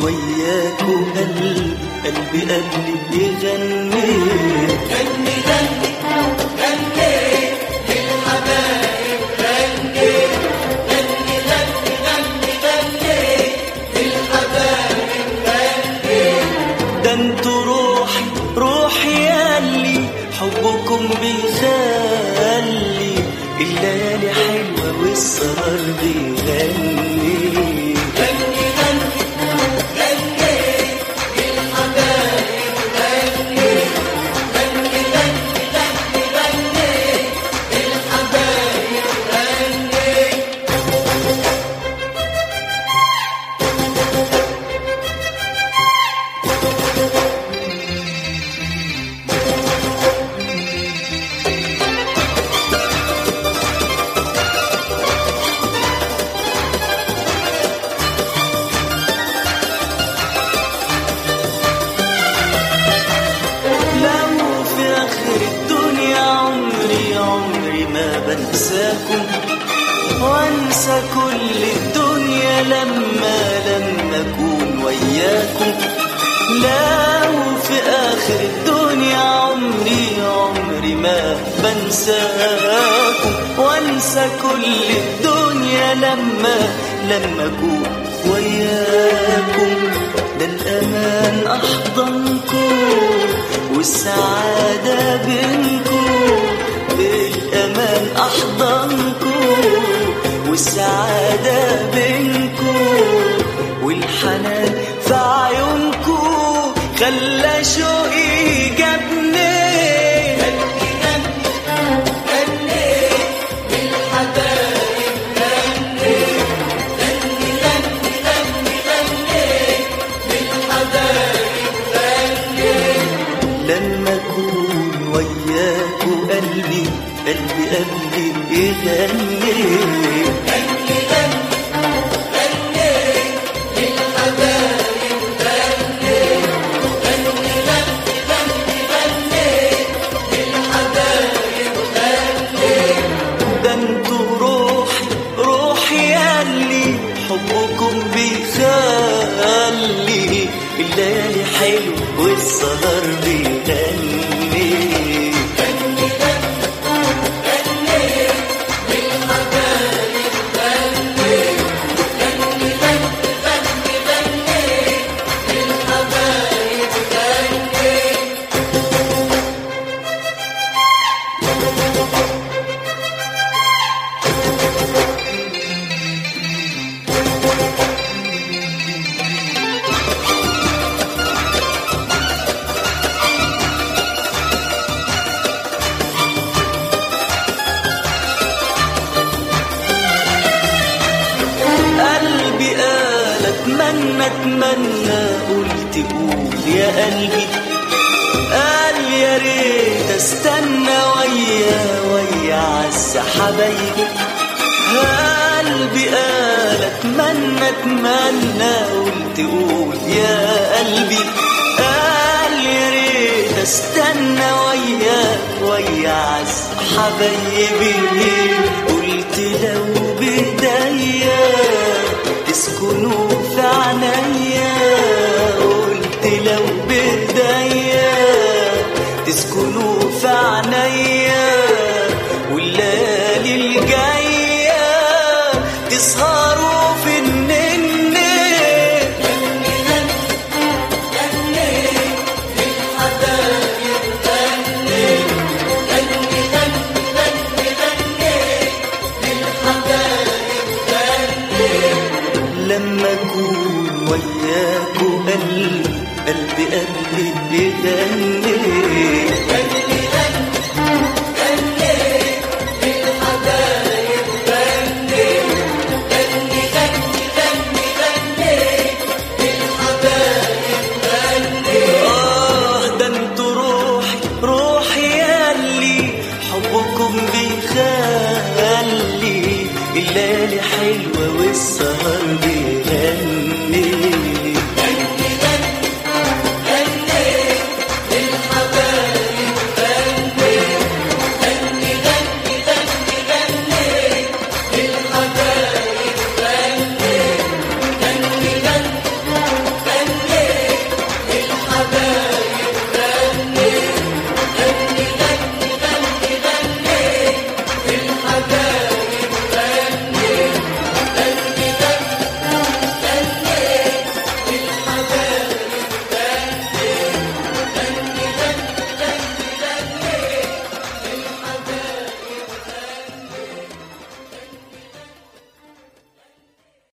وياكوا قلب قلبي قلبي يغني غني غني غني للحبايب غني غني غني غني غني للحبايب غني ده انتوا روحي روحي ياللي حبكم بيخلي الليالي حلوة والسهر بيغني غني غني غني للحبايب غني غني غني غني غني للحبايب غني لو في آخر الدنيا عمري عمري ما بنساكم وانسى كل الدنيا لما لما اكون وياكم لو في آخر الدنيا عمري عمري ما بنساكم وانسى كل الدنيا لما لما اكون وياكم ده الأمان أحضنكم والسعادة بينكم بالأمان أحضنكم والسعادة بينكم والحنان في عيونكم خلى شوقي جابني غني غني غني للحبايب غني غني غني غني غني للحبايب غني لما اكون وياكوا قلبي قلبي قلبي يغني غني غني غني للحبايب غني غني غني غني غني للحبايب غني ده انتوا روحي روحي ياللي حبكم بيخلي الليالي حلو والسهر بيغني غني غني غني للحبايب غني غني غني غني غني للحبايب غني قلبي قال اتمنى اتمنى قلت قول يا قلبي قال يا ريت استنى ويا ويا عز حبايبي قلبي قال اتمنى اتمنى قلت قول يا قلبي قال يا ريت استنى ويا ويا عز حبايبي قلت لو بايديا تسكنوا في عينيا قلت لو بايديا تسكنوا في عينيا والليالي الجايه تسهروا في النني غني غني غني للحبايب غني غني غني غني غني للحبايب غني لما اكون وياكوا قلبي قلبي قلبي بيغني غني